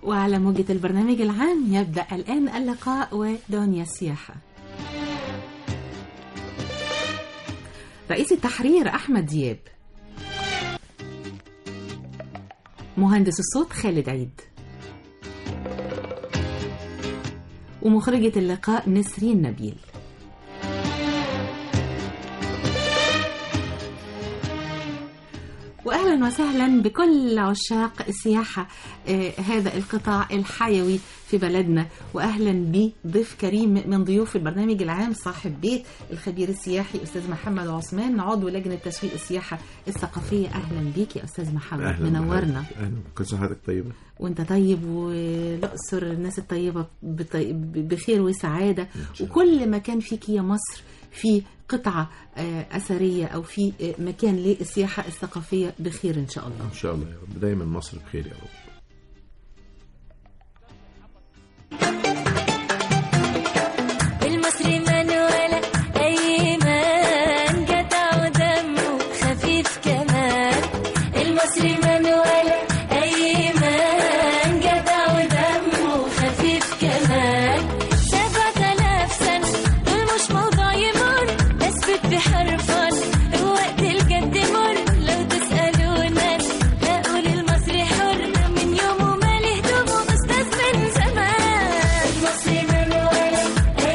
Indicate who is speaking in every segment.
Speaker 1: وعلى موجة البرنامج العام يبدأ الآن اللقاء ودنيا السياحة رئيس التحرير أحمد دياب مهندس الصوت خالد عيد ومخرجة اللقاء نسرين نبيل واهلا وسهلا بكل عشاق السياحه آه هذا القطاع الحيوي في بلدنا واهلا بضيف كريم من ضيوف البرنامج العام صاحب بيت الخبير السياحي استاذ محمد عثمان عضو لجنه تسويق السياحه الثقافيه اهلا بيك يا استاذ محمد
Speaker 2: أهلا
Speaker 1: منورنا
Speaker 2: بحضرتك. اهلا كل سنه وحضرتك طيبه
Speaker 1: وانت طيب والاقصر الناس الطيبه بطي- بخير وسعاده وكل مكان فيك يا مصر في قطعه آه، اثريه او في آه، مكان للسياحه الثقافيه بخير ان شاء الله
Speaker 2: ان شاء الله يا رب دايما مصر بخير يا رب
Speaker 3: المصري من ولا أيمن جدع ودمه خفيف كمان المصري من ولا أيمن جدع ودمه خفيف كمان سبعة آلاف سنة دول مش موضوع يمر أثبت بحرفا وقت الجد مر لو تسألونا هقول المصري حر من يومه ما له هدومه أستاذ من زمان المصري من ولا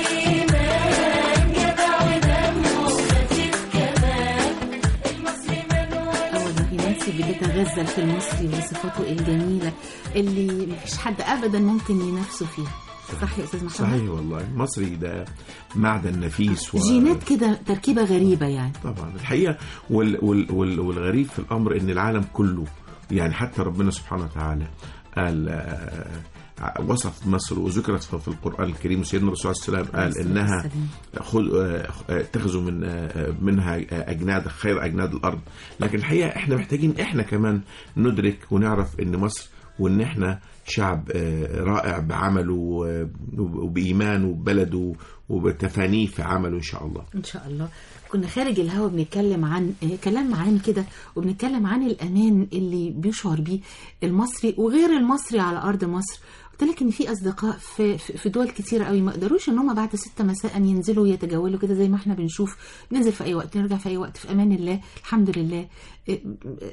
Speaker 3: أيمن جدع ودمه خفيف كمان المصري من ولا
Speaker 1: أول ما في نانسي بتتغزل في المصري وصفاته الجميلة اللي مفيش حد أبدا ممكن ينافسه فيها صح يا أستاذ محمد؟
Speaker 2: صحيح والله المصري ده معدن نفيس و...
Speaker 1: جينات كده تركيبة غريبة يعني
Speaker 2: طبعا الحقيقه وال... وال... وال... والغريب في الامر ان العالم كله يعني حتى ربنا سبحانه وتعالى قال آه، وصف مصر وذكرت في في القران الكريم سيدنا الرسول صلى الله عليه وسلم قال انها خذ آه، آه، اتخذوا من آه، منها آه، اجناد خير اجناد الارض لكن الحقيقه احنا محتاجين احنا كمان ندرك ونعرف ان مصر وان احنا شعب آه، رائع بعمله و- وبايمانه وببلده وبتفانيه في عمله ان شاء الله
Speaker 1: إن شاء الله كنا خارج الهوا بنتكلم عن آه، كلام عام كده وبنتكلم عن الأمان اللي بيشعر بيه المصري وغير المصري على أرض مصر قلت لك ان في اصدقاء في في في دول كتيره قوي ما قدروش ان هم بعد ستة مساء ينزلوا يتجولوا كده زي ما احنا بنشوف ننزل في اي وقت نرجع في اي وقت في امان الله الحمد لله إيه،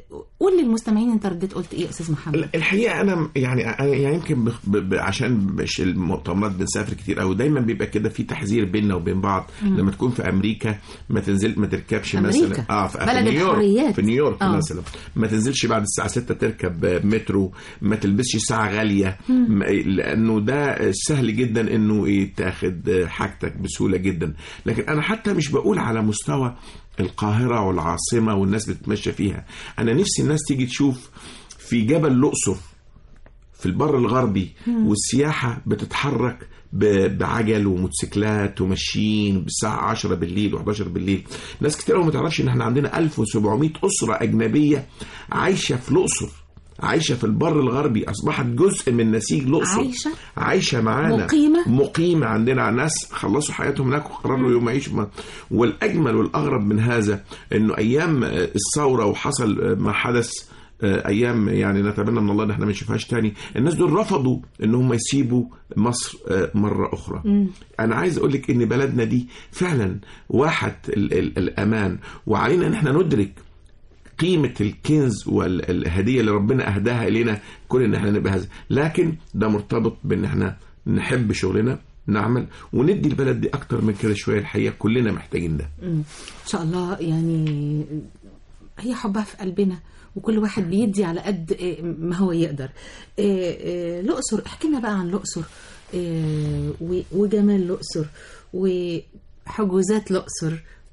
Speaker 1: قول للمستمعين انت رديت قلت ايه يا استاذ محمد
Speaker 2: الحقيقه انا يعني أنا يعني يمكن بخ- ب... ب... عشان مش المؤتمرات بنسافر كتير قوي دايما بيبقى كده في تحذير بيننا وبين بعض لما تكون في امريكا ما تنزل ما تركبش
Speaker 1: أمريكا.
Speaker 2: مثلا اه في, في
Speaker 1: بلد
Speaker 2: نيويورك
Speaker 1: الحريات.
Speaker 2: في نيويورك
Speaker 1: آه.
Speaker 2: مثلا ما تنزلش بعد الساعه 6 تركب مترو ما تلبسش ساعه غاليه ما- لانه ده سهل جدا انه يتاخد حاجتك بسهوله جدا لكن انا حتى مش بقول على مستوى القاهره والعاصمه والناس بتتمشى فيها انا نفسي الناس تيجي تشوف في جبل الاقصر في البر الغربي والسياحة بتتحرك ب- بعجل وموتوسيكلات وماشيين بالساعة 10 بالليل و11 بالليل ناس كتير قوي ما تعرفش ان احنا عندنا 1700 أسرة أجنبية عايشة في الأقصر عايشة في البر الغربي أصبحت جزء من نسيج الأقصر
Speaker 1: عايشة؟
Speaker 2: عايشة معانا
Speaker 1: مقيمة؟
Speaker 2: مقيمة عندنا ناس خلصوا حياتهم هناك وقرروا يوم يعيشوا ما- والأجمل والأغرب من هذا إنه أيام آه، الثورة وحصل آه، ما حدث آه، ايام يعني نتمنى من الله ان احنا ما نشوفهاش تاني الناس دول رفضوا ان هم يسيبوا مصر آه، مره اخرى انا عايز اقول لك ان بلدنا دي فعلا واحد ال ال الامان وعلينا ان احنا ندرك قيمة الكنز والهدية اللي ربنا أهداها إلينا كل إن احنا نبقى هذا لكن ده مرتبط بإن احنا نحب شغلنا نعمل وندي البلد دي أكتر من كده شوية الحقيقة كلنا محتاجين ده
Speaker 1: ان شاء الله يعني هي حبها في قلبنا وكل واحد بيدي على قد إيه ما هو يقدر إيه إيه الاقصر احكي لنا بقى عن الاقصر إيه و- وجمال الاقصر وحجوزات الاقصر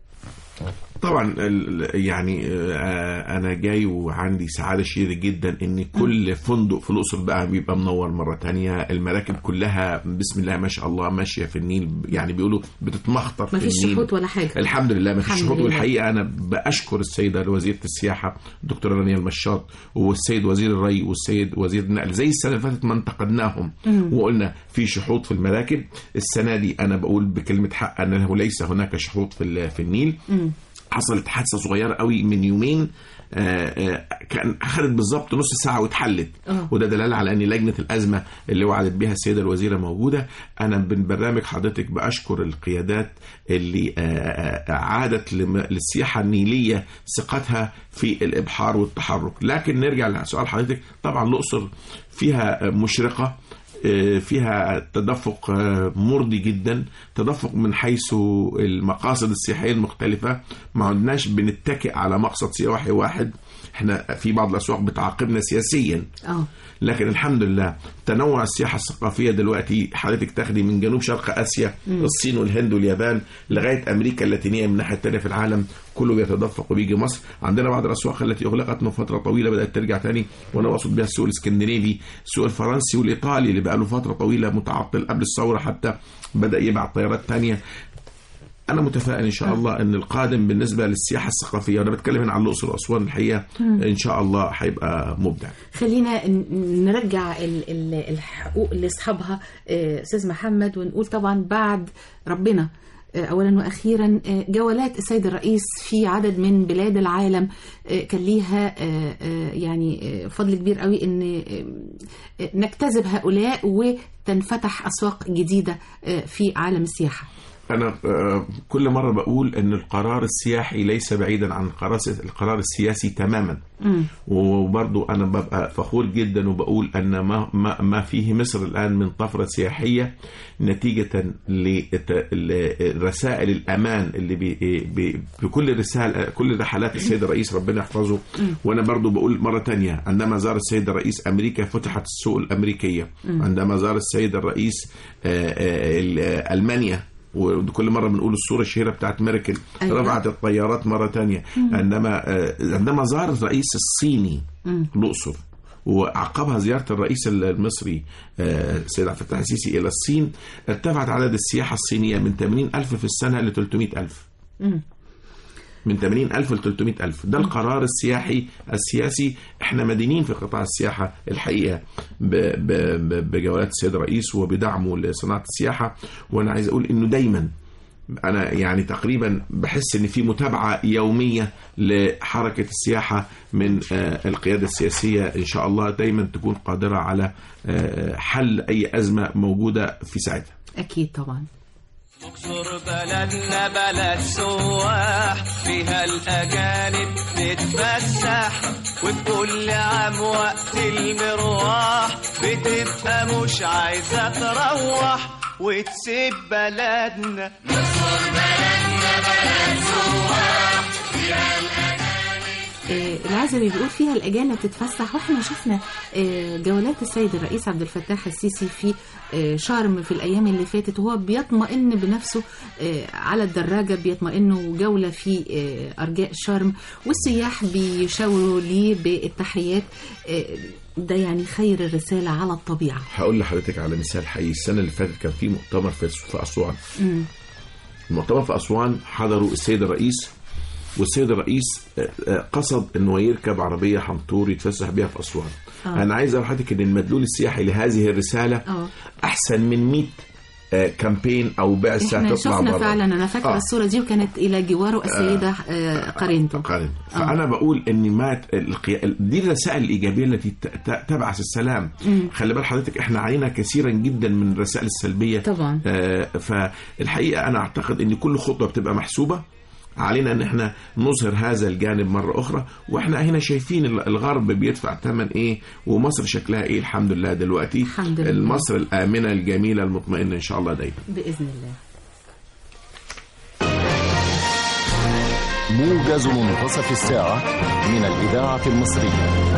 Speaker 2: طبعا ال- يعني آه، انا جاي وعندي سعاده شديده جدا ان كل فندق في الاقصر بقى بيبقى منور مره تانية المراكب كلها بسم الله ما شاء الله ماشيه في النيل يعني بيقولوا بتتمخطر في
Speaker 1: ما فيش
Speaker 2: النيل
Speaker 1: شحوت ولا حاجه
Speaker 2: الحمد لله ما فيش
Speaker 1: الحمد
Speaker 2: شحوط
Speaker 1: لله.
Speaker 2: والحقيقه انا باشكر السيده وزيره السياحه الدكتوره رانيا المشاط والسيد وزير الري والسيد وزير النقل زي السنه اللي فاتت ما انتقدناهم وقلنا في شحوط في المراكب السنه دي انا بقول بكلمه حق انه ليس هناك شحوط في ال- في النيل حصلت حادثه صغيره قوي من يومين آه، آه، كان اخذت بالظبط نص ساعه واتحلت
Speaker 1: آه.
Speaker 2: وده دلاله على ان لجنه الازمه اللي وعدت بها السيده الوزيره موجوده انا من برنامج حضرتك باشكر القيادات اللي آه، آه، عادت لم- للسياحه النيليه ثقتها في الابحار والتحرك لكن نرجع لسؤال حضرتك طبعا الاقصر فيها آه، مشرقه آه، فيها تدفق آه، مرضي جدا تدفق من حيث المقاصد السياحيه المختلفه ما عدناش بنتكئ على مقصد سياحي واحد احنا في بعض الاسواق بتعاقبنا سياسيا
Speaker 1: اه
Speaker 2: لكن الحمد لله تنوع السياحه الثقافيه دلوقتي حضرتك تاخدي من جنوب شرق اسيا الصين والهند واليابان لغايه امريكا اللاتينيه من الناحيه الثانيه في العالم كله بيتدفق وبيجي مصر عندنا بعض الاسواق التي اغلقت من فتره طويله بدات ترجع تاني وانا اقصد بها السوق الاسكندنافي السوق الفرنسي والايطالي اللي بقى له فتره طويله متعطل قبل الثوره حتى بدا يبعت طيارات تانية انا متفائل ان شاء الله ان القادم بالنسبه للسياحه الثقافيه وانا بتكلم هنا عن الاقصر واسوان الحقيقه ان شاء الله هيبقى مبدع
Speaker 1: خلينا ن- نرجع ال- ال- الحقوق لاصحابها آه، استاذ محمد ونقول طبعا بعد ربنا آه، اولا واخيرا آه، جولات السيد الرئيس في عدد من بلاد العالم آه، كان ليها آه، آه، يعني آه، فضل كبير قوي ان آه، آه، نجتذب هؤلاء وتنفتح اسواق جديده آه، في عالم السياحه
Speaker 2: أنا آه، كل مرة بقول أن القرار السياحي ليس بعيدا عن القرار القرار السياسي تماما وبرضو أنا ببقى فخور جدا وبقول أن ما, ما, ما فيه مصر الآن من طفرة سياحية نتيجة لرسائل الأمان اللي بي بي بكل رسالة كل رحلات السيد الرئيس ربنا يحفظه وأنا برضو بقول مرة تانية عندما زار السيد الرئيس أمريكا فتحت السوق الأمريكية عندما زار السيد الرئيس آه، آه، ال- آه، ألمانيا وكل مره بنقول الصوره الشهيره بتاعت ميركل
Speaker 1: أيوة.
Speaker 2: رفعت الطيارات مره تانية عندما آه، عندما زار الرئيس الصيني الاقصر وعقبها زياره الرئيس المصري آه، السيد عبد الفتاح السيسي الى الصين ارتفعت عدد السياحه الصينيه من 80 الف في السنه ل 300 الف من 80 ألف ل 300 ألف ده القرار السياحي السياسي احنا مدينين في قطاع السياحة الحقيقة ب- ب- ب- بجولات السيد الرئيس وبدعمه لصناعة السياحة وأنا عايز أقول إنه دايما أنا يعني تقريبا بحس إن في متابعة يومية لحركة السياحة من آه، القيادة السياسية إن شاء الله دايما تكون قادرة على آه، حل أي أزمة موجودة في ساعتها
Speaker 1: اكيد طبعا
Speaker 4: اقصر بلدنا بلد سواح فيها الأجانب تتفسح وبكل عام وقت المروح بتبقى مش عايزة تروح وتسيب بلدنا
Speaker 1: آه، العزبي بيقول فيها الأجانب تتفسح واحنا شفنا آه، جولات السيد الرئيس عبد الفتاح السيسي في آه، شرم في الأيام اللي فاتت وهو بيطمئن بنفسه آه، على الدراجة بيطمئنوا جولة في آه، أرجاء شرم والسياح بيشاوروا ليه بالتحيات آه، ده يعني خير الرسالة على الطبيعة
Speaker 2: هقول لحضرتك على مثال حقيقي السنة اللي فاتت كان في مؤتمر في في أسوان المؤتمر في أسوان حضروا السيد الرئيس والسيد الرئيس آه، آه، قصد انه يركب عربيه حنطور يتفسح بيها في اسوان.
Speaker 1: آه.
Speaker 2: انا عايز اقول لحضرتك ان المدلول السياحي لهذه الرساله
Speaker 1: آه.
Speaker 2: احسن من 100 آه، كامبين او بعثه
Speaker 1: احنا
Speaker 2: تطلع
Speaker 1: شفنا
Speaker 2: بره.
Speaker 1: فعلا انا فاكره
Speaker 2: آه.
Speaker 1: الصوره دي وكانت الى جواره السيده آه، قرينته
Speaker 2: قارن فانا بقول ان ما ت- القيا... دي الرسائل الايجابيه التي ت- ت- تبعث السلام خلي بال حضرتك احنا علينا كثيرا جدا من الرسائل السلبيه
Speaker 1: طبعا.
Speaker 2: آه فالحقيقه انا اعتقد ان كل خطوه بتبقى محسوبه علينا ان احنا نظهر هذا الجانب مره اخرى واحنا هنا شايفين ال- الغرب بيدفع ثمن ايه ومصر شكلها ايه الحمد لله دلوقتي
Speaker 1: الحمد لله.
Speaker 2: مصر الامنه الجميله المطمئنه ان شاء الله دايما
Speaker 1: باذن الله
Speaker 5: موجز منتصف الساعة من الإذاعة المصرية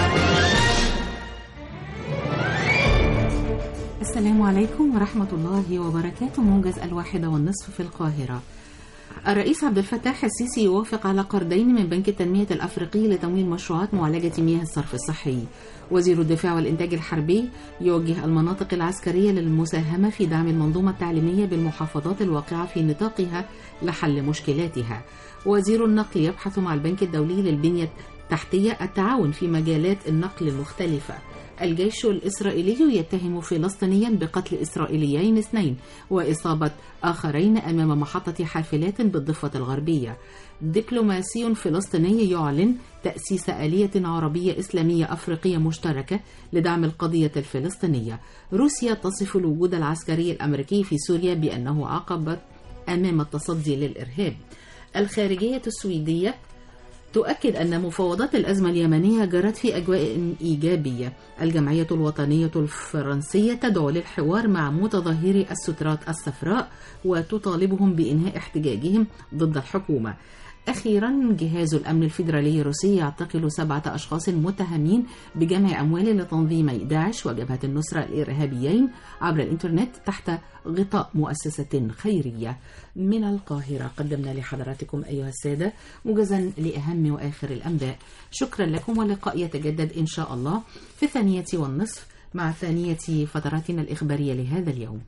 Speaker 1: السلام عليكم ورحمة الله وبركاته موجز الواحدة والنصف في القاهرة الرئيس عبد الفتاح السيسي يوافق على قرضين من بنك التنمية الأفريقي لتمويل مشروعات معالجة مياه الصرف الصحي وزير الدفاع والإنتاج الحربي يوجه المناطق العسكرية للمساهمة في دعم المنظومة التعليمية بالمحافظات الواقعة في نطاقها لحل مشكلاتها وزير النقل يبحث مع البنك الدولي للبنية التحتية التعاون في مجالات النقل المختلفة الجيش الإسرائيلي يتهم فلسطينيا بقتل إسرائيليين اثنين وإصابة آخرين أمام محطة حافلات بالضفة الغربية دبلوماسي فلسطيني يعلن تأسيس آلية عربية إسلامية أفريقية مشتركة لدعم القضية الفلسطينية روسيا تصف الوجود العسكري الأمريكي في سوريا بأنه عقبة أمام التصدي للإرهاب الخارجية السويدية تؤكد أن مفاوضات الأزمة اليمنية جرت في أجواء إيجابية الجمعية الوطنية الفرنسية تدعو للحوار مع متظاهري السترات الصفراء وتطالبهم بإنهاء احتجاجهم ضد الحكومة أخيرا جهاز الأمن الفيدرالي الروسي يعتقل سبعة أشخاص متهمين بجمع أموال لتنظيمي داعش وجبهة النصرة الإرهابيين عبر الإنترنت تحت غطاء مؤسسة خيرية من القاهرة قدمنا لحضراتكم أيها السادة موجزا لأهم وآخر الأنباء شكرا لكم واللقاء يتجدد إن شاء الله في الثانية والنصف مع ثانية فتراتنا الإخبارية لهذا اليوم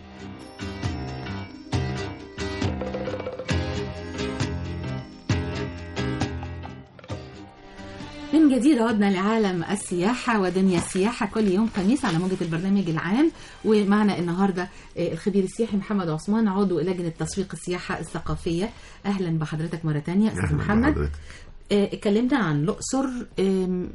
Speaker 1: من جديد عدنا لعالم السياحة ودنيا السياحة كل يوم خميس على موجة البرنامج العام ومعنا النهاردة آه، الخبير السياحي محمد عثمان عضو لجنة تسويق السياحة الثقافية أهلا بحضرتك مرة تانية أستاذ
Speaker 2: أهلاً
Speaker 1: محمد
Speaker 2: بحضرتك.
Speaker 1: آه، اتكلمنا عن الأقصر آم،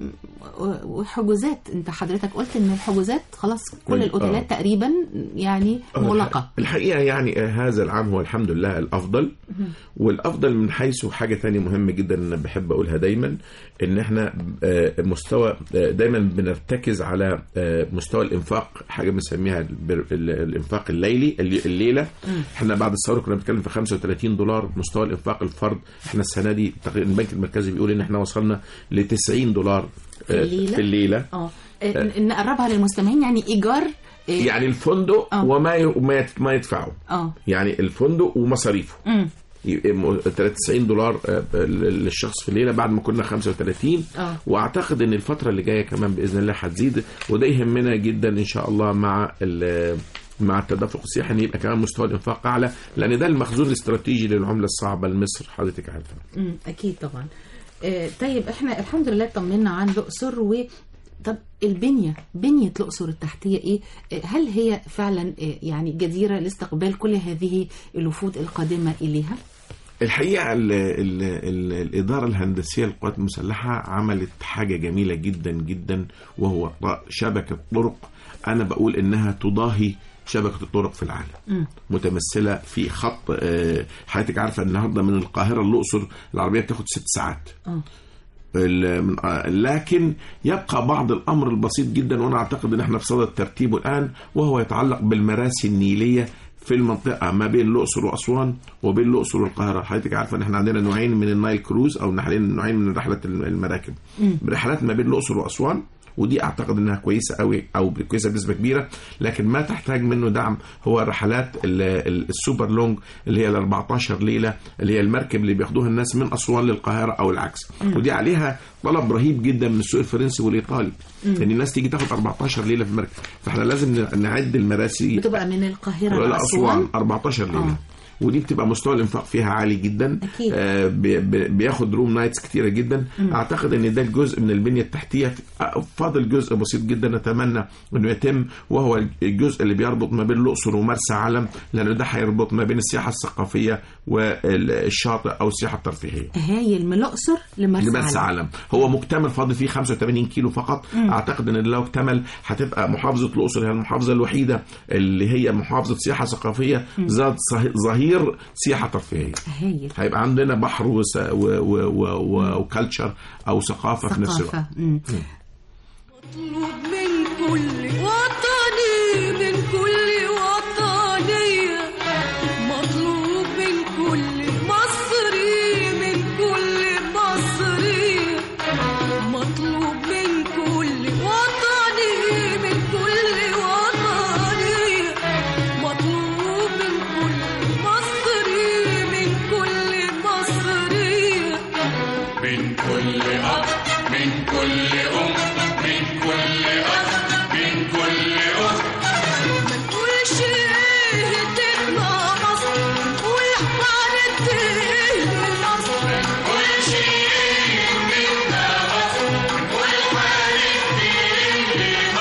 Speaker 1: وحجوزات انت حضرتك قلت ان الحجوزات خلاص كل
Speaker 2: آه.
Speaker 1: الاوتيلات تقريبا يعني مغلقة
Speaker 2: الحقيقة يعني آه، هذا العام هو الحمد لله الأفضل والأفضل من حيث حاجة تانية مهمة جدا أنا بحب أقولها دايما إن إحنا آه، مستوى آه، دايما بنرتكز على آه، مستوى الإنفاق حاجة بنسميها البر- ال- الإنفاق الليلي اللي- الليلة إحنا بعد الثورة كنا بنتكلم في 35 دولار مستوى الإنفاق الفرد إحنا السنة دي تقريبا البنك المركزي بيقول إن إحنا وصلنا ل 90 دولار
Speaker 1: في
Speaker 2: آه،
Speaker 1: الليلة؟
Speaker 2: في الليلة
Speaker 1: اه آه، ن- نقربها للمستمعين يعني ايجار آه،
Speaker 2: يعني الفندق
Speaker 1: آه.
Speaker 2: وما ي- وما يت- ما يدفعه
Speaker 1: اه
Speaker 2: يعني الفندق ومصاريفه
Speaker 1: امم
Speaker 2: يبقى م- 93 دولار آه، ل- للشخص في الليله بعد ما كنا 35
Speaker 1: آه.
Speaker 2: واعتقد ان الفتره اللي جايه كمان باذن الله هتزيد وده يهمنا جدا ان شاء الله مع ال- مع التدفق السياحي ان يبقى كمان مستوى الانفاق اعلى لان ده المخزون الاستراتيجي للعمله الصعبه لمصر حضرتك عارفه
Speaker 1: امم اكيد طبعا آه، طيب احنا الحمد لله طمنا عن الاقصر و طب البنيه بنيه الاقصر التحتيه ايه آه، هل هي فعلا آه، يعني جديره لاستقبال كل هذه الوفود القادمه اليها
Speaker 2: الحقيقه ال ال ال الاداره الهندسيه للقوات المسلحه عملت حاجه جميله جدا جدا وهو ط- شبكه طرق انا بقول انها تضاهي شبكه الطرق في العالم
Speaker 1: مم.
Speaker 2: متمثله في خط آه، حضرتك عارفه النهارده من القاهره للاقصر العربيه بتاخد ست ساعات
Speaker 1: اه
Speaker 2: ال- من- آه، لكن يبقى بعض الامر البسيط جدا وانا اعتقد ان احنا في صدد ترتيبه الان وهو يتعلق بالمراسي النيليه في المنطقه ما بين الاقصر واسوان وبين الاقصر والقاهره حضرتك عارفه ان احنا عندنا نوعين من النايل كروز او نوعين نوعين من رحلات المراكب رحلات ما بين الاقصر واسوان ودي اعتقد انها كويسه قوي او كويسه بنسبه كبيره لكن ما تحتاج منه دعم هو رحلات ال- ال- السوبر لونج اللي هي ال 14 ليله اللي هي المركب اللي بياخدوها الناس من اسوان للقاهره او العكس ودي عليها طلب رهيب جدا من السوق الفرنسي والايطالي ان الناس تيجي تاخد 14 ليله في المركب فاحنا لازم ن- نعد المراسي
Speaker 1: بتبقى من القاهره
Speaker 2: ولا
Speaker 1: لاسوان
Speaker 2: اسوان 14 ليله
Speaker 1: آه.
Speaker 2: ودي بتبقى مستوى الانفاق فيها عالي جدا
Speaker 1: أكيد.
Speaker 2: آه بي- بي- بياخد روم نايتس كتيره جدا اعتقد ان ده الجزء من البنيه التحتيه آه، فاضل جزء بسيط جدا نتمنى انه يتم وهو الجزء اللي بيربط ما بين الاقصر ومرسى علم لان ده هيربط ما بين السياحه الثقافيه والشاطئ او السياحه الترفيهيه
Speaker 1: هايل من الاقصر لمرسى
Speaker 2: لمرسى
Speaker 1: علم
Speaker 2: علم هو مكتمل فاضل فيه 85 كيلو فقط اعتقد ان لو اكتمل هتبقى محافظه الاقصر هي المحافظه الوحيده اللي هي محافظه سياحه ثقافيه ذات صه- ظهير سياحه ترفيهيه
Speaker 1: هايل
Speaker 2: هيبقى عندنا بحر وس... و... و... و... و... وكالتشر او ثقافه في نفس الوقت
Speaker 1: ثقافه مم.
Speaker 6: مطلوب من كل وطني من كل وطنية مطلوب من كل مصري من كل مصري مطلوب من كل وطني من كل وطني مطلوب من كل مصري من كل مصري
Speaker 7: من كل أب من كل أم من كل أخ من كل أخت
Speaker 6: ما نقولش ايه تبقى مصر نقول حالة ايه لمصر
Speaker 7: كل شيء منا مصر كل حالة دين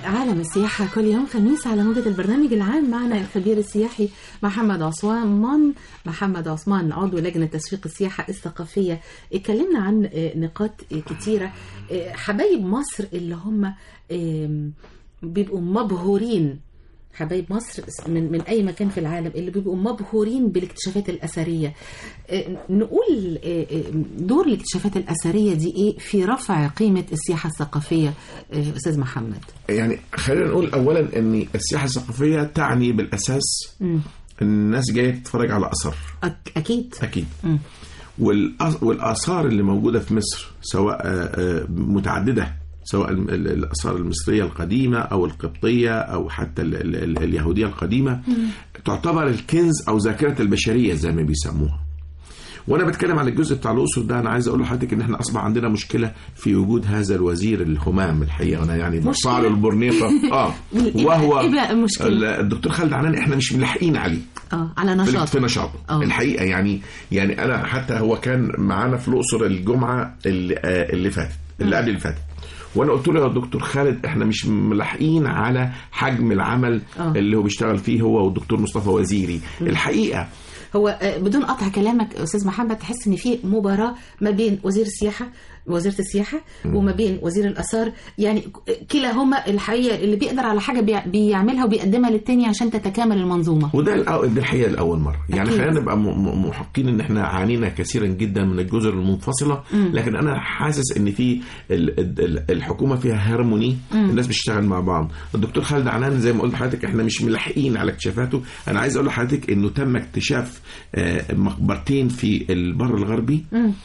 Speaker 1: عالم السياحة كل يوم خميس على موجة البرنامج العام معنا الخبير السياحي محمد عثمان محمد عثمان عضو لجنة تسويق السياحة الثقافية اتكلمنا عن آه، نقاط آه، كتيرة آه، حبايب مصر اللي هم آم، بيبقوا مبهورين حبايب مصر من من اي مكان في العالم اللي بيبقوا مبهورين بالاكتشافات الاثريه آه، نقول آه، آه، دور الاكتشافات الاثريه دي ايه في رفع قيمه السياحه الثقافيه آه، استاذ محمد
Speaker 2: يعني خلينا نقول اولا ان السياحه الثقافيه تعني بالاساس
Speaker 1: مم.
Speaker 2: ان الناس جايه تتفرج على اثر
Speaker 1: أك- اكيد
Speaker 2: اكيد
Speaker 1: مم.
Speaker 2: والأ- والاثار اللي موجوده في مصر سواء آه، آه، متعدده سواء الم- ال- الاثار المصريه القديمه او القبطيه او حتى ال- ال- ال- اليهوديه القديمه تعتبر الكنز او ذاكره البشريه زي ما بيسموها وانا بتكلم على الجزء بتاع الاقصر ده انا عايز اقول لحضرتك ان احنا اصبح عندنا مشكله في وجود هذا الوزير الهمام الحقيقه انا يعني برفع
Speaker 1: مشكلة؟
Speaker 2: له البرنيطه اه
Speaker 1: إيه بقى-
Speaker 2: وهو
Speaker 1: إيه بقى المشكلة؟
Speaker 2: ال- الدكتور خالد عنان احنا مش ملاحقين عليه
Speaker 1: اه على
Speaker 2: في-
Speaker 1: نشاط
Speaker 2: في نشاطه
Speaker 1: آه.
Speaker 2: الحقيقه يعني يعني انا حتى هو كان معانا في الاقصر الجمعه اللي, آه، اللي فاتت اللي قبل اللي فاتت وانا قلت له يا دكتور خالد احنا مش ملاحقين على حجم العمل
Speaker 1: آه.
Speaker 2: اللي هو بيشتغل فيه هو والدكتور مصطفى وزيري الحقيقه
Speaker 1: هو آه، بدون قطع كلامك استاذ محمد تحس ان في مباراه ما بين وزير السياحه وزيره السياحه وما بين وزير الاثار يعني كلاهما الحقيقه اللي بيقدر على حاجه بيع- بيعملها وبيقدمها للتاني عشان تتكامل المنظومه
Speaker 2: وده الأو- دي الحقيقه لاول مره يعني
Speaker 1: أكيد.
Speaker 2: خلينا نبقى م- م- محقين ان احنا عانينا كثيرا جدا من الجزر المنفصله لكن انا حاسس ان في ال- ال- الحكومه فيها هارموني الناس بتشتغل مع بعض الدكتور خالد عنان زي ما قلت لحضرتك احنا مش ملاحقين على اكتشافاته انا عايز اقول لحضرتك انه تم اكتشاف آه، مقبرتين في البر الغربي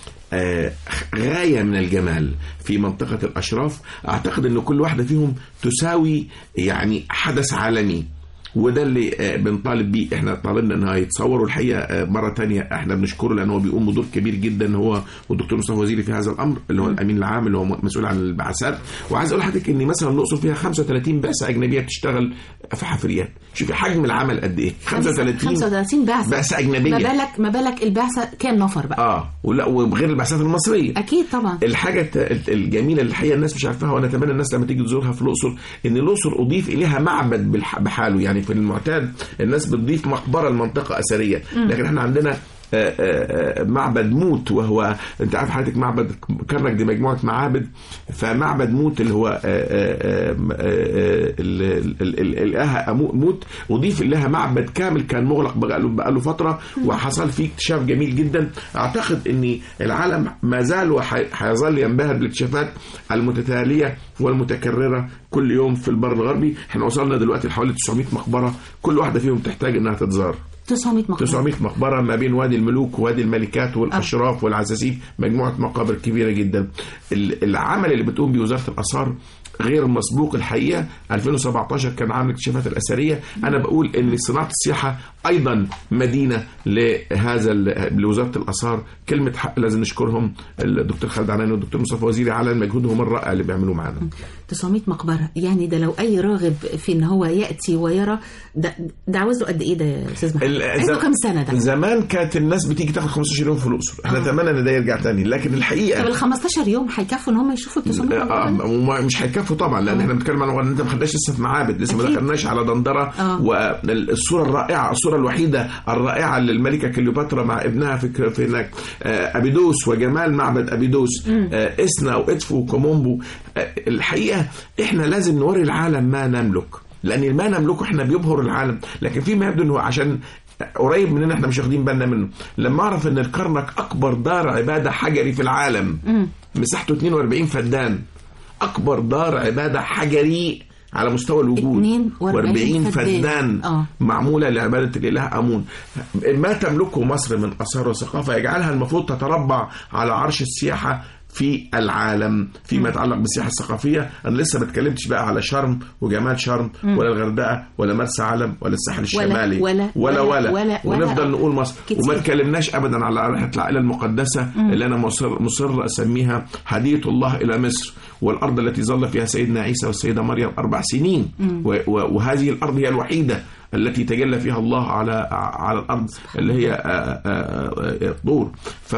Speaker 2: آه، غاية من الجمال في منطقة الأشراف أعتقد أن كل واحدة فيهم تساوي يعني حدث عالمي وده اللي آه، بنطالب بيه احنا طالبنا انها يتصور والحقيقه آه، مره تانية احنا بنشكره لان هو بيقوم بدور كبير جدا هو والدكتور مصطفى وزيري في هذا الامر اللي هو الامين العام اللي هو مسؤول عن البعثات وعايز اقول لحضرتك ان مثلا الاقصر فيها 35 بعثه اجنبيه بتشتغل في حفريات شوفي حجم العمل قد ايه 35
Speaker 1: 35 بعثه
Speaker 2: بعثه اجنبيه
Speaker 1: ما بالك ما بالك البعثه كام نفر بقى
Speaker 2: اه ولا وغير البعثات المصريه
Speaker 1: اكيد طبعا
Speaker 2: الحاجة الت- الجميلة اللي الحقيقة الناس مش عارفاها وأنا أتمنى الناس لما تيجي تزورها في الأقصر إن الأقصر أضيف إليها معبد بالح- بحاله يعني في المعتاد الناس بتضيف مقبرة لمنطقة أثرية لكن إحنا عندنا آه، آه، آه، معبد موت وهو انت عارف حضرتك معبد كرنك دي مجموعه معابد فمعبد موت اللي هو آه، آه، آه، آه، ال- ال- ال- ال- الالهه أمو- موت اضيف لها معبد كامل كان مغلق بقاله بقاله فتره وحصل فيه اكتشاف جميل جدا اعتقد ان العالم ما زال وهيظل ينبهر بالاكتشافات المتتاليه والمتكرره كل يوم في البر الغربي احنا وصلنا دلوقتي لحوالي 900 مقبره كل واحده فيهم تحتاج انها تتزار
Speaker 1: 900 مقبره
Speaker 2: 900 مقبرة ما بين وادي الملوك ووادي الملكات والأشراف والعزازيف مجموعة مقابر كبيرة جدا ال- العمل اللي بتقوم بيه وزارة الآثار غير مسبوق الحقيقة 2017 كان عام الاكتشافات الأثرية أنا بقول إن صناعة السياحة أيضا مدينة لهذا ال- لوزارة الآثار كلمة حق لازم نشكرهم الدكتور خالد عنان والدكتور مصطفى وزيري على مجهودهم الرائع اللي بيعملوه معانا
Speaker 1: 900 مقبره يعني ده لو اي راغب في ان هو ياتي ويرى ده ده عاوز له قد ايه ده يا استاذ محمد
Speaker 2: ال-
Speaker 1: عايز له
Speaker 2: زم-
Speaker 1: كام سنه ده
Speaker 2: زمان كانت الناس بتيجي تاخد 15 يوم في الأقصر احنا نتمنى ان ده يرجع تاني لكن الحقيقة
Speaker 1: طب ال 15 يوم هيكفوا ان هم يشوفوا ال 900 مقبره
Speaker 2: آه
Speaker 1: دي؟
Speaker 2: وما- مش هيكفوا طبعا لان احنا بنتكلم عن ان انت ما خدناش لسه في معابد لسه ما
Speaker 1: أكيد.
Speaker 2: دخلناش على دندره
Speaker 1: آه.
Speaker 2: والصوره الرائعه الصوره الوحيده الرائعه للملكه كليوباترا مع ابنها في ك- في هناك آه، ابيدوس وجمال معبد ابيدوس آه، اسنا وادفو وكومومبو آه، الحقيقه احنا لازم نوري العالم ما نملك لان ما نملكه احنا بيبهر العالم لكن فيما يبدو انه عشان قريب مننا احنا مش واخدين بالنا منه لما اعرف ان الكرنك اكبر دار عباده حجري في العالم مساحته 42 فدان اكبر دار عباده حجري على مستوى الوجود
Speaker 1: 42
Speaker 2: و40
Speaker 1: فدان.
Speaker 2: فدان
Speaker 1: آه.
Speaker 2: معموله لعباده الاله امون ما تملكه مصر من اثار وثقافه يجعلها المفروض تتربع على عرش السياحه في العالم فيما يتعلق بالسياحه الثقافيه انا لسه ما اتكلمتش بقى على شرم وجمال شرم ولا الغردقه ولا مرسى علم ولا الساحل الشمالي
Speaker 1: ولا-
Speaker 2: ولا
Speaker 1: ولا-
Speaker 2: ولا,
Speaker 1: ولا-
Speaker 2: ونفضل
Speaker 1: ولا-
Speaker 2: نقول مصر
Speaker 1: كتير.
Speaker 2: وما اتكلمناش ابدا على رحله العائله المقدسه اللي انا مصر مصر اسميها هديه الله الى مصر والارض التي ظل فيها سيدنا عيسى والسيده مريم اربع سنين و- و- وهذه الارض هي الوحيده التي تجلى فيها الله على على الارض اللي هي آه، آه، آه، طور ف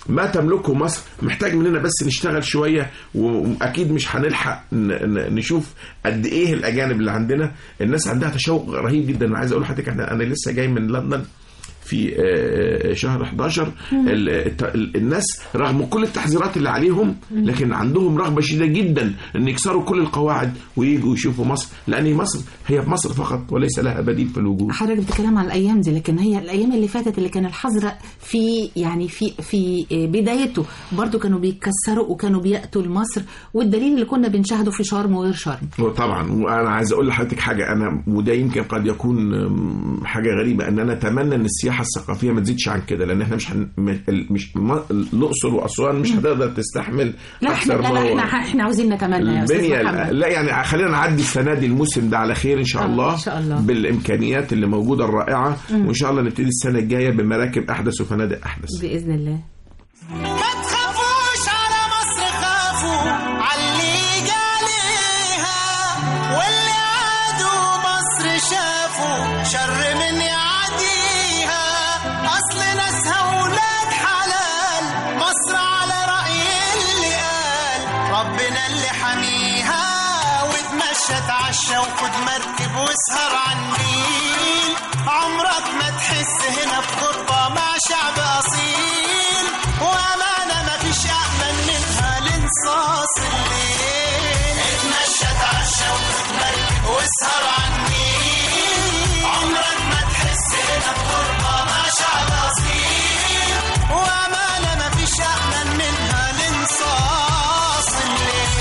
Speaker 2: ما تملكه مصر محتاج مننا بس نشتغل شويه واكيد مش هنلحق ن- ن- نشوف قد ايه الاجانب اللي عندنا الناس عندها تشوق رهيب جدا انا عايز اقول لحضرتك احنا انا لسه جاي من لندن في آه، شهر 11 ال- الت- ال- الناس رغم كل التحذيرات اللي عليهم لكن عندهم رغبه شديده جدا ان يكسروا كل القواعد ويجوا يشوفوا مصر لان مصر هي في مصر فقط وليس لها بديل في الوجود
Speaker 1: حضرتك بتتكلم عن الايام دي لكن هي الايام اللي فاتت اللي كان الحظر في يعني في في بدايته برضو كانوا بيتكسروا وكانوا بياتوا لمصر والدليل اللي كنا بنشاهده في شرم وغير شرم
Speaker 2: طبعا وانا عايز اقول لحضرتك حاجه انا وده يمكن قد يكون أم، حاجه غريبه ان انا اتمنى ان السياحه الثقافيه ما تزيدش عن كده لان احنا مش هن... م- ال- مش ما- الاقصر واسوان مش هتقدر تستحمل
Speaker 1: لا احنا لا,
Speaker 2: ما
Speaker 1: لا
Speaker 2: هو-
Speaker 1: احنا احنا عاوزين نتمنى يا استاذ
Speaker 2: البنيه
Speaker 1: محمد
Speaker 2: لا يعني خلينا نعدي السنه دي الموسم ده على خير ان شاء
Speaker 1: آه،
Speaker 2: الله
Speaker 1: إن شاء الله.
Speaker 2: بالامكانيات اللي موجوده الرائعه وان شاء الله نبتدي السنه الجايه بمراكب احدث وفنادق احدث
Speaker 1: باذن الله
Speaker 8: ما تخافوش على مصر خافوا عاللي جاليها واللي عادوا مصر شافوا شر من يعديها اصل ناسها ولاد حلال مصر على رأي اللي قال ربنا اللي حميها واتمشى اتعشى وخد مركب واسهر على النيل عمرك ما تحس هنا بغربة مع شعب أصيل وأمانة مفيش أأمن منها لانصاص الليل اتمشى اتعشى وخد مركب واسهر على النيل عمرك ما تحس هنا بغربة مع شعب أصيل وأمانة مفيش أأمن منها لانصاص الليل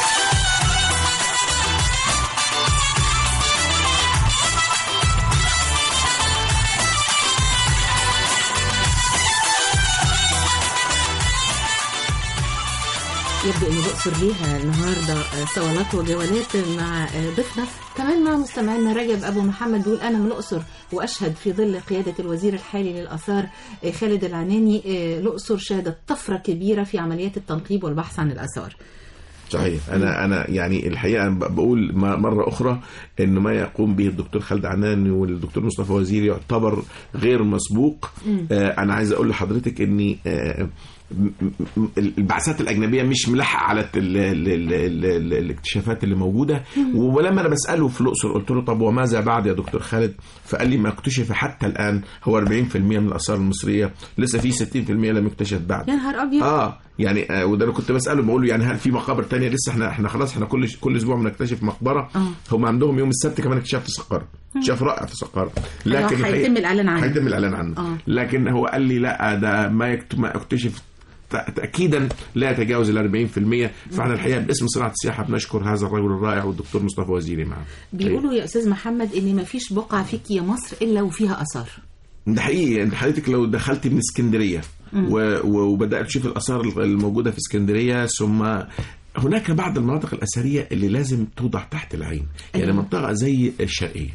Speaker 1: يبدو ان الاقصر ليها النهارده آه، صولات وجولات مع آه، ضيفنا كمان مع مستمعينا رجب ابو محمد بيقول انا من الاقصر واشهد في ظل قياده الوزير الحالي للاثار آه، خالد العناني آه، الاقصر شهدت طفره كبيره في عمليات التنقيب والبحث عن الاثار
Speaker 2: صحيح انا انا يعني الحقيقه أنا ب- بقول م- مره اخرى انه ما يقوم به الدكتور خالد عنان والدكتور مصطفى وزير يعتبر غير مسبوق آه انا عايز اقول لحضرتك اني آه م- م- البعثات الاجنبيه مش ملحقه على الت- ال- ال- ال- ال- ال- الاكتشافات اللي موجوده ولما انا بساله في الاقصر قلت له طب وماذا بعد يا دكتور خالد فقال لي ما اكتشف حتى الان هو 40% من الاثار المصريه لسه في 60% لم يكتشف بعد
Speaker 1: يا نهار ابيض
Speaker 2: اه يعني آه وده انا كنت بساله بقول له يعني هل في مقابر تانية لسه احنا احنا خلاص احنا كل كل اسبوع بنكتشف مقبره
Speaker 1: آه.
Speaker 2: هم عندهم يوم السبت كمان اكتشاف في سقاره اكتشاف رائع في سقاره لكن
Speaker 1: هيتم
Speaker 2: الحقيقة-
Speaker 1: الإعلان عنه.
Speaker 2: هيتم الاعلان عنه
Speaker 1: آه.
Speaker 2: لكن هو قال لي لا ده ما يكت... ما اكتشف ت- تاكيدا لا يتجاوز ال 40% فاحنا الحقيقه باسم صناعه السياحه بنشكر هذا الرجل الرائع والدكتور مصطفى وزيري معه
Speaker 1: بيقولوا يا استاذ محمد ان ما فيش بقعه فيك يا مصر الا وفيها اثار
Speaker 2: ده حقيقي انت حضرتك لو دخلت من اسكندريه و- و- وبدات تشوف الاثار الموجوده في اسكندريه ثم هناك بعض المناطق الاثريه اللي لازم توضع تحت العين يعني
Speaker 1: أيوة.
Speaker 2: منطقه زي الشرقيه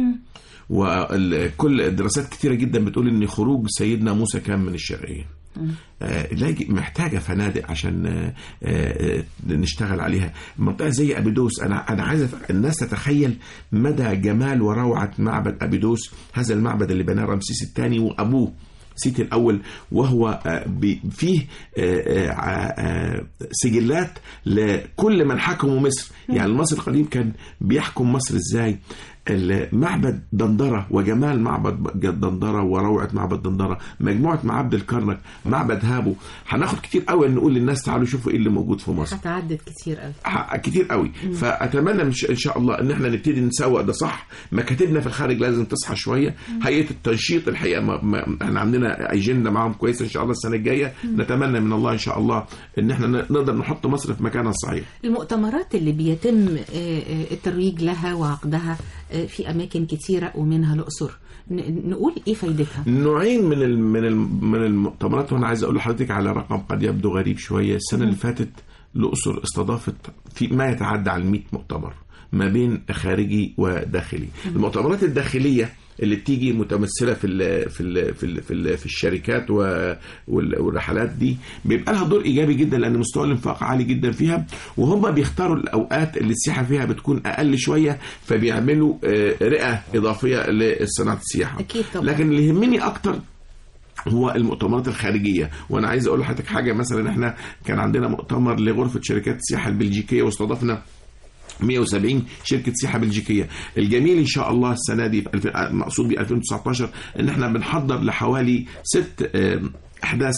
Speaker 2: وكل دراسات كثيره جدا بتقول ان خروج سيدنا موسى كان من الشرقيه آه، لاجئ محتاجه فنادق عشان آه، آه، نشتغل عليها منطقه زي ابيدوس انا انا عايز أف- الناس تتخيل مدى جمال وروعه معبد ابيدوس هذا المعبد اللي بناه رمسيس الثاني وابوه سيتي الاول وهو آه، بي- فيه آه، آه، آه، سجلات لكل من حكموا مصر يعني المصري القديم كان بيحكم مصر ازاي المعبد دندرة وجمال معبد دندرة وروعة معبد دندرة مجموعة معبد الكرنك معبد هابو هناخد كتير قوي ان نقول للناس تعالوا شوفوا ايه اللي موجود في مصر
Speaker 1: هتعدد كتير قوي
Speaker 2: ح- كتير قوي فاتمنى مش- ان شاء الله ان احنا نبتدي نسوق ده صح مكاتبنا في الخارج لازم تصحى شويه هيئه التنشيط الحقيقه ما ما احنا عندنا اجنده معاهم كويسه ان شاء الله السنه الجايه نتمنى من الله ان شاء الله ان احنا ن- نقدر نحط مصر في مكانها الصحيح
Speaker 1: المؤتمرات اللي بيتم آه، آه، الترويج لها وعقدها آه، في اماكن كتيره ومنها الاقصر ن- نقول ايه فايدتها
Speaker 2: نوعين من ال من ال من المؤتمرات وانا عايز اقول لحضرتك على رقم قد يبدو غريب شويه السنه اللي فاتت الاقصر استضافت في ما يتعدى على 100 مؤتمر ما بين خارجي وداخلي المؤتمرات الداخليه اللي بتيجي متمثله في ال في ال في ال في, ال في الشركات و- وال- والرحلات دي بيبقى لها دور ايجابي جدا لان مستوى الانفاق عالي جدا فيها وهم بيختاروا الاوقات اللي السياحه فيها بتكون اقل شويه فبيعملوا آه، رئه اضافيه لصناعه السياحه
Speaker 1: أكيد طبعا.
Speaker 2: لكن اللي يهمني اكتر هو المؤتمرات الخارجيه وانا عايز اقول لحضرتك حاجه مثلا احنا كان عندنا مؤتمر لغرفه شركات السياحه البلجيكيه واستضفنا 170 شركه سياحه بلجيكيه الجميل ان شاء الله السنه دي في 2000 مقصود ب 2019 ان احنا بنحضر لحوالي ست آه، احداث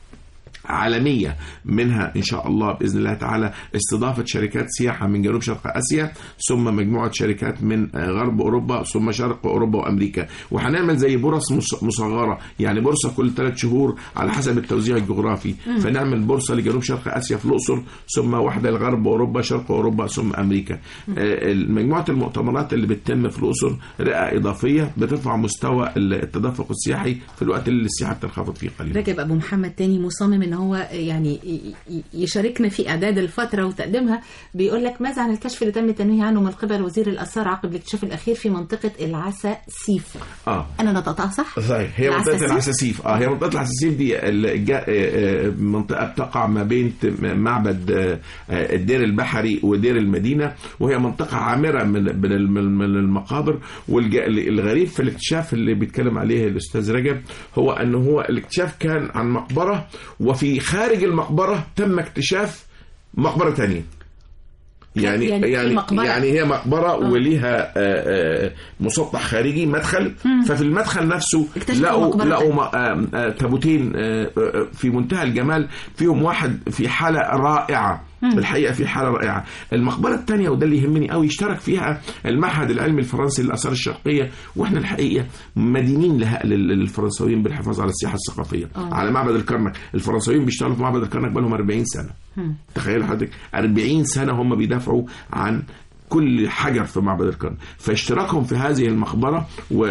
Speaker 2: عالمية منها إن شاء الله بإذن الله تعالى استضافة شركات سياحة من جنوب شرق آسيا ثم مجموعة شركات من آه، غرب أوروبا ثم شرق أوروبا وأمريكا وهنعمل زي بورص مص- مصغرة يعني بورصة كل ثلاث شهور على حسب التوزيع الجغرافي فنعمل بورصة لجنوب شرق آسيا في الأقصر ثم واحدة لغرب أوروبا شرق أوروبا ثم أمريكا آه، مجموعة المؤتمرات اللي بتتم في الأقصر رئة إضافية بترفع مستوى التدفق السياحي في الوقت اللي السياحة بتنخفض فيه قليلا
Speaker 1: رجب ابو محمد تاني مصمم ان هو يعني ي- ي- يشاركنا في اعداد الفتره وتقديمها بيقول لك ماذا عن الكشف اللي تم التنويه عنه من قبل وزير الاثار عقب الاكتشاف الاخير في منطقه العسا سيف
Speaker 2: اه
Speaker 1: انا نطقتها صح؟
Speaker 2: صحيح هي منطقه
Speaker 1: العساسيف؟
Speaker 2: العساسيف اه هي منطقه العساسيف دي ال- جا- آه، آه، منطقه بتقع ما بين ت- معبد آه، آه، الدير البحري ودير المدينه وهي منطقه عامره من من ال- من من المقابر والغريب في الاكتشاف اللي بيتكلم عليه الاستاذ رجب هو انه هو الاكتشاف كان عن مقبره وفي خارج المقبره تم اكتشاف مقبره ثانيه يعني
Speaker 1: يعني في
Speaker 2: يعني
Speaker 1: مقبرة.
Speaker 2: يعني هي مقبره وليها آه، آه، مسطح خارجي مدخل ففي المدخل نفسه
Speaker 1: اكتشفوا
Speaker 2: لقوا
Speaker 1: مقبرة
Speaker 2: لقوا م- آه، آه، تابوتين آه، آه، في منتهى الجمال فيهم واحد في حاله رائعه الحقيقه في حاله رائعه المقبره الثانيه وده اللي يهمني قوي اشترك فيها المعهد العلمي الفرنسي للاثار الشرقيه واحنا الحقيقه مدينين لها لل- للفرنساويين بالحفاظ على السياحه الثقافيه
Speaker 1: آه.
Speaker 2: على معبد الكرنك الفرنساويين بيشتغلوا في معبد الكرنك بقالهم 40 سنه تخيل حضرتك 40 سنه هم بيدافعوا عن كل حجر في معبد الكرنك فاشتراكهم في هذه المقبرة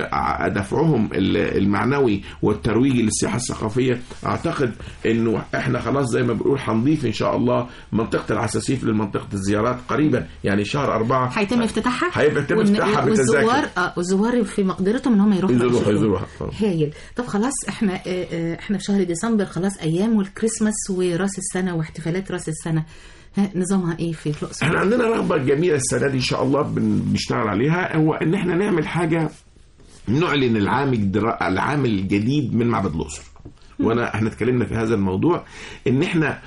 Speaker 2: ودفعهم ال- المعنوي والترويجي للسياحة الثقافية أعتقد أنه إحنا خلاص زي ما بنقول هنضيف إن شاء الله منطقة العساسيف لمنطقة الزيارات قريبا يعني شهر أربعة
Speaker 1: هيتم افتتاحها
Speaker 2: هيبقى يتم
Speaker 1: والن-
Speaker 2: افتتاحها
Speaker 1: والزوار
Speaker 2: بالتذاكر
Speaker 1: اه والزوار في مقدرتهم ان هم يروحوا
Speaker 2: يزوروها-
Speaker 1: يشوفوها.
Speaker 2: يزوروها. آه.
Speaker 1: هايل طب خلاص احنا آه، آه، احنا في شهر ديسمبر خلاص ايام والكريسماس وراس السنه واحتفالات راس السنه ها نظامها ايه في الاقصر؟
Speaker 2: احنا عندنا رغبه جميله السنه دي ان شاء الله بن- بنشتغل عليها هو ان احنا نعمل حاجه نعلن العام الجدر- العام الجديد من معبد الاقصر وانا احنا اتكلمنا في هذا الموضوع ان احنا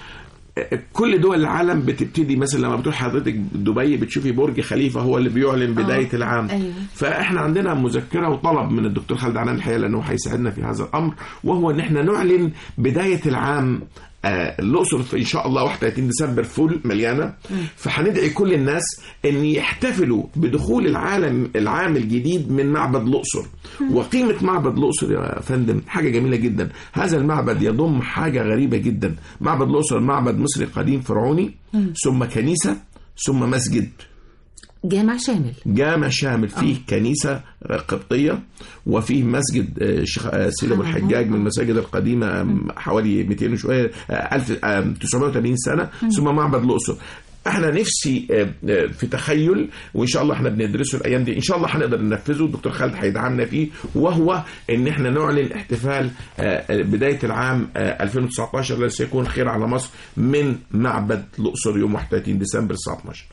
Speaker 2: كل دول العالم بتبتدي مثلا لما بتروح حضرتك دبي بتشوفي برج خليفه هو اللي بيعلن بدايه
Speaker 1: آه،
Speaker 2: العام
Speaker 1: أيوة.
Speaker 2: فاحنا عندنا مذكره وطلب من الدكتور خالد عنان الحقيقه لانه هيساعدنا في هذا الامر وهو ان احنا نعلن بدايه العام آه، الاقصر في ان شاء الله 31 ديسمبر فول مليانه فهندعي كل الناس ان يحتفلوا بدخول العالم العام الجديد من معبد الاقصر وقيمه معبد الاقصر يا فندم حاجه جميله جدا هذا المعبد يضم حاجه غريبه جدا معبد الاقصر معبد مصري قديم فرعوني ثم كنيسه ثم مسجد
Speaker 1: جامع شامل
Speaker 2: جامع شامل فيه كنيسة قبطية وفيه مسجد آه، شيخ آه، سيد أبو الحجاج من المساجد القديمة آم، حوالي 200 وشوية آه، 1980 سنة ثم معبد الأقصر احنا نفسي آه، آه، في تخيل وان شاء الله احنا بندرسه الايام دي ان شاء الله هنقدر ننفذه الدكتور خالد هيدعمنا فيه وهو ان احنا نعلن احتفال آه، آه، بدايه العام آه، 2019 الذي سيكون خير على مصر من معبد الاقصر يوم 31 ديسمبر الساعه 12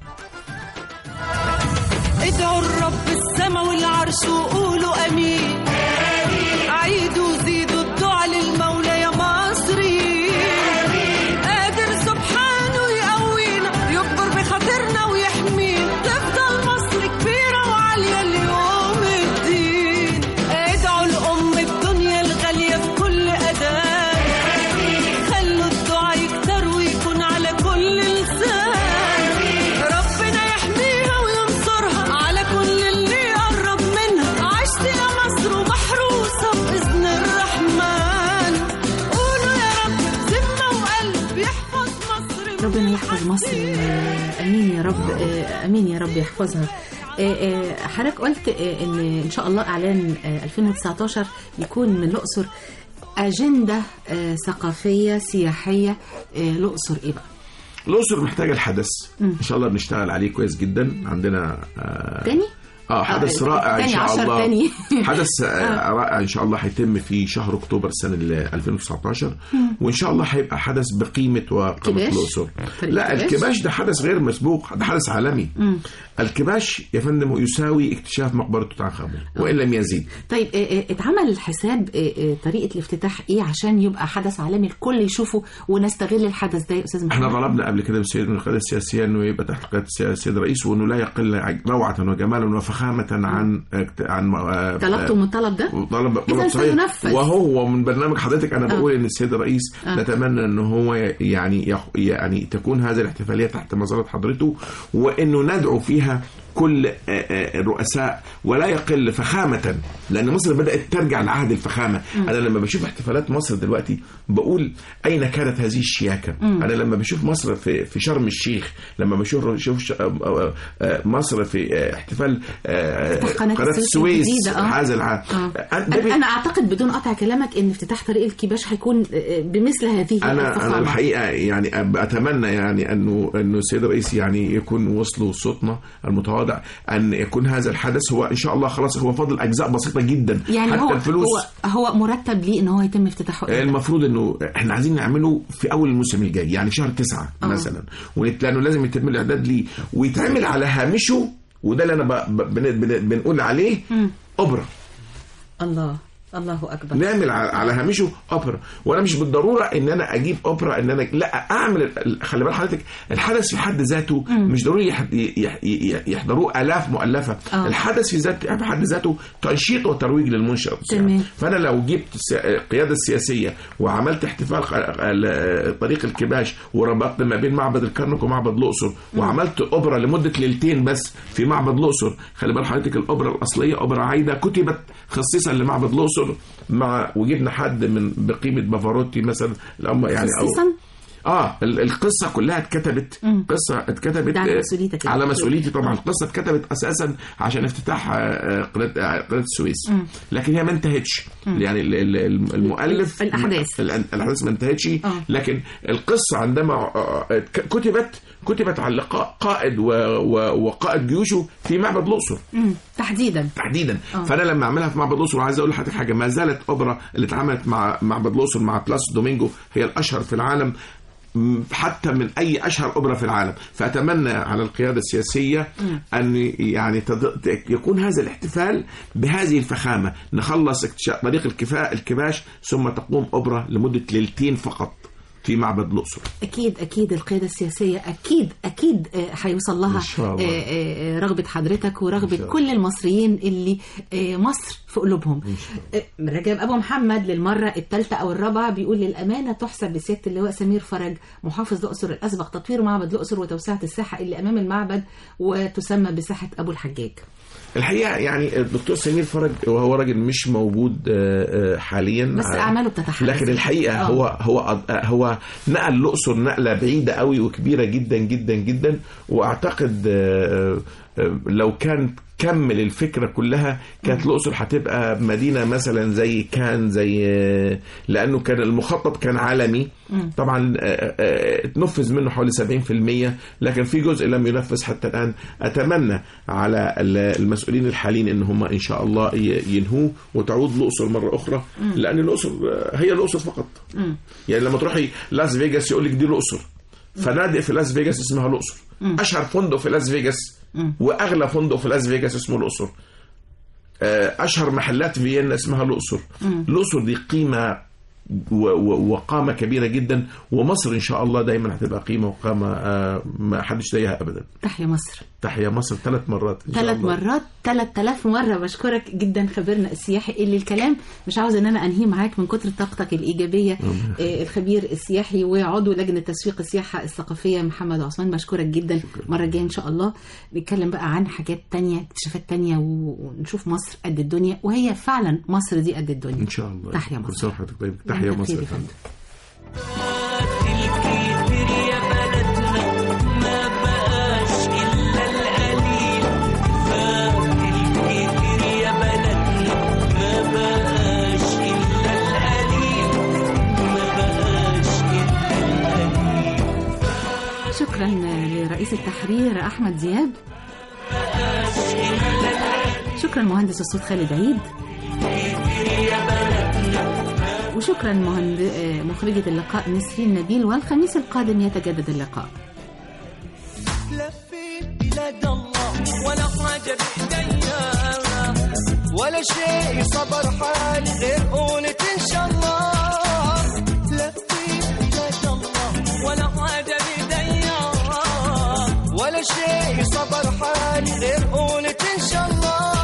Speaker 6: ادعوا الرب السما والعرش وقولوا امين عيدوا زيدوا الدعاء للمولى يا مصري قادر سبحانه يقوينا يكبر بخاطرنا ويحمينا تفضل مصر كبيرة وعالية ليوم الدين ادعوا الأم الدنيا الغالية في كل أذان خلوا الدعاء يكتر ويكون على كل لسان ربنا يحميها وينصرها على كل اللي يقرب منها عشت يا مصر ومحروسة بإذن الرحمن قولوا يا رب ذمة وقلب يحفظ مصر
Speaker 1: ربنا يحفظ مصر آه، امين يا رب آه، امين يا رب يحفظها آه، آه، حضرتك قلت آه، ان ان شاء الله اعلان آه، 2019 يكون من الاقصر اجنده آه، ثقافيه سياحيه آه، الاقصر ايه بقى؟
Speaker 2: الأقصر محتاجة الحدث إن شاء الله بنشتغل عليه كويس جدا عندنا آه
Speaker 1: تاني؟
Speaker 2: اه حدث
Speaker 1: آه،
Speaker 2: رائع ان
Speaker 1: تاني
Speaker 2: شاء
Speaker 1: عشر
Speaker 2: الله
Speaker 1: تاني.
Speaker 2: حدث آه، رائع ان شاء الله هيتم في شهر اكتوبر سنه ال 2019 وان شاء الله هيبقى حدث بقيمه وقامه
Speaker 1: كباش؟
Speaker 2: الاقصر
Speaker 1: فريق
Speaker 2: لا
Speaker 1: كباش؟
Speaker 2: الكباش ده حدث غير مسبوق ده حدث عالمي الكباش يا فندم يساوي اكتشاف مقبره توت عنخ امون وان لم يزيد
Speaker 1: طيب آه، آه، اتعمل حساب آه، آه، طريقه الافتتاح ايه عشان يبقى حدث عالمي الكل يشوفه ونستغل الحدث ده يا استاذ محمد
Speaker 2: احنا طلبنا قبل كده من السيد من القياده السياسيه انه يبقى تحت قياده السي- السيد الرئيس وانه لا يقل روعه وجمالا وفخامه عن عن آه،
Speaker 1: طلبتم الطلب ده؟
Speaker 2: طلب
Speaker 1: إذا
Speaker 2: طلب صحيح
Speaker 1: سينفذ.
Speaker 2: وهو من برنامج حضرتك انا
Speaker 1: آه.
Speaker 2: بقول ان السيد الرئيس
Speaker 1: آه.
Speaker 2: نتمنى ان هو يعني يخ- يعني تكون هذه الاحتفاليه تحت مظله حضرته وانه ندعو فيها كل آه، آه، الرؤساء ولا يقل فخامة لأن مصر بدأت ترجع لعهد الفخامة أنا لما بشوف احتفالات مصر دلوقتي بقول أين كانت هذه الشياكة أنا لما بشوف مصر في في شرم الشيخ لما بشوف شوف ش- آه، آه، آه، مصر في آه، احتفال آه،
Speaker 1: افتتاح قناة
Speaker 2: قناة
Speaker 1: السويس
Speaker 2: السويس
Speaker 1: الجديدة، آه.
Speaker 2: هذا العام
Speaker 1: آه.
Speaker 2: أنا- ده بي-
Speaker 1: انا اعتقد بدون قطع كلامك ان افتتاح طريق الكباش هيكون آه، بمثل هذه
Speaker 2: انا انا
Speaker 1: الفخامة.
Speaker 2: الحقيقه يعني أب- اتمنى يعني انه انه السيد الرئيس يعني يكون وصلوا صوتنا المتواضع ان يكون هذا الحدث هو ان شاء الله خلاص هو فاضل اجزاء بسيطه جدا
Speaker 1: يعني
Speaker 2: حتى
Speaker 1: هو
Speaker 2: الفلوس
Speaker 1: هو هو مرتب ليه ان هو يتم افتتاحه إمتى؟
Speaker 2: المفروض انه احنا عايزين نعمله في اول الموسم الجاي يعني شهر تسعة
Speaker 1: آه.
Speaker 2: مثلا ونت- لانه لازم يتم الاعداد ليه ويتعمل على هامشه وده اللي انا ب... ب... بن... بن... بنقول عليه اوبرا
Speaker 1: الله الله اكبر
Speaker 2: نعمل على على هامشه اوبرا وانا مش بالضروره ان انا اجيب اوبرا ان انا لا اعمل ال- خلي بال حضرتك الحدث في حد ذاته مش ضروري يح- يح- يح- يحضروه الاف مؤلفه
Speaker 1: آه.
Speaker 2: الحدث في ذات في حد ذاته تنشيط وترويج للمنشأ
Speaker 1: تمام.
Speaker 2: فانا لو جبت الس- القياده السياسيه وعملت احتفال خ- ال- طريق الكباش وربطت ما بين معبد الكرنك ومعبد الاقصر وعملت اوبرا لمده ليلتين بس في معبد الاقصر خلي بال حضرتك الاوبرا الاصليه اوبرا عايده كتبت خصيصا لمعبد الاقصر مع وجبنا حد من بقيمه بافاروتي مثلا الأم يعني أو-
Speaker 1: خصيصا
Speaker 2: اه ال- القصه كلها اتكتبت قصه اتكتبت
Speaker 1: ده على
Speaker 2: آه،
Speaker 1: مسؤوليتك
Speaker 2: على
Speaker 1: يعني.
Speaker 2: مسؤوليتي طبعا القصه اتكتبت اساسا عشان افتتاح آه، قناه آه، قناه السويس لكن هي ما انتهتش يعني ال- ال- ال- المؤلف
Speaker 1: الأحداث.
Speaker 2: ال- الاحداث ما انتهتش
Speaker 1: آه.
Speaker 2: لكن القصه عندما آه، آه، ك- كتبت كتبت على لقاء قائد و- و- وقائد جيوشه في معبد الاقصر
Speaker 1: مم. تحديدا
Speaker 2: تحديدا
Speaker 1: آه.
Speaker 2: فانا لما اعملها في معبد الاقصر وعايز اقول لحضرتك حاجه ما زالت اوبرا اللي اتعملت مع معبد الاقصر مع بلاس دومينجو هي الاشهر في العالم م- حتى من اي اشهر اوبرا في العالم فاتمنى على القياده السياسيه ان يعني تض... يكون هذا الاحتفال بهذه الفخامه نخلص اكتشاف طريق الكفاء الكباش ثم تقوم اوبرا لمده ليلتين فقط في معبد الاقصر
Speaker 1: اكيد اكيد القياده السياسيه اكيد اكيد آه، هيوصل لها
Speaker 2: إن شاء الله.
Speaker 1: آه، آه، رغبه حضرتك
Speaker 2: إن
Speaker 1: ورغبه
Speaker 2: شاء الله.
Speaker 1: كل المصريين اللي آه، مصر في قلوبهم آه، رجب ابو محمد للمره الثالثه او الرابعه بيقول للامانه تحسب لسياده اللواء سمير فرج محافظ الاقصر الاسبق تطوير معبد الاقصر وتوسعه الساحه اللي امام المعبد وتسمى بساحه ابو الحجاج
Speaker 2: الحقيقه يعني الدكتور سمير فرج وهو راجل مش موجود آه، آه، حاليا
Speaker 1: بس
Speaker 2: آه،
Speaker 1: اعماله بتتحدث
Speaker 2: لكن الحقيقه
Speaker 1: آه.
Speaker 2: هو هو هو نقل الاقصر نقله بعيده قوي وكبيره جدا جدا جدا واعتقد آه، آه، لو كان كمل الفكره كلها كانت الاقصر هتبقى مدينه مثلا زي كان زي آه، لانه كان المخطط كان عالمي طبعا آه، آه، اتنفذ منه حوالي 70% لكن في جزء لم ينفذ حتى الان اتمنى على ال- المسؤولين الحاليين ان هم ان شاء الله ي- ينهوه وتعود الاقصر مره اخرى لان الاقصر آه، هي الاقصر فقط يعني لما تروحي لاس فيجاس يقول لك دي الاقصر فنادق في لاس فيجاس اسمها الاقصر اشهر فندق في لاس فيجاس واغلى فندق في لاس فيجاس اسمه الاقصر آه، اشهر محلات فيينا اسمها الاقصر الاقصر دي قيمه و- و- وقامه كبيره جدا ومصر ان شاء الله دايما هتبقى قيمه وقامه آه، ما حدش زيها ابدا
Speaker 1: تحيا مصر
Speaker 2: تحيا مصر ثلاث مرات إن شاء
Speaker 1: ثلاث
Speaker 2: الله.
Speaker 1: مرات 3000 مره بشكرك جدا خبيرنا السياحي اللي الكلام مش عاوز ان انا انهيه معاك من كتر طاقتك الايجابيه آه، الخبير السياحي وعضو لجنه تسويق السياحه الثقافيه محمد عثمان بشكرك جدا المره الجايه ان شاء الله نتكلم بقى عن حاجات تانية اكتشافات تانية و- ونشوف مصر قد الدنيا وهي فعلا مصر دي قد الدنيا
Speaker 2: ان شاء الله
Speaker 1: تحيا
Speaker 2: كل
Speaker 1: مصر
Speaker 2: سنه وحضرتك طيب تحيا
Speaker 1: وأنت
Speaker 2: مصر
Speaker 1: بخير
Speaker 2: يا
Speaker 1: يا
Speaker 2: فندم.
Speaker 6: الكتير يا بلدنا ما بقاش إلا القليل فات الكتير يا بلدنا ما بقاش إلا القليل ما بقاش إلا القليل
Speaker 1: شكرا لرئيس التحرير احمد دياب
Speaker 6: إلا القليل
Speaker 1: شكرا مهندس الصوت خالد عيد وشكرا مهند... آه، مخرجة اللقاء نسرين نبيل والخميس القادم يتجدد اللقاء
Speaker 6: لفيت بلاد الله ولا حاجة بإيديا ولا شيء صبر حالي غير قولة إن شاء الله لفيت بلاد الله ولا حاجة بإيديا ولا شيء صبر حالي غير قولة إن شاء الله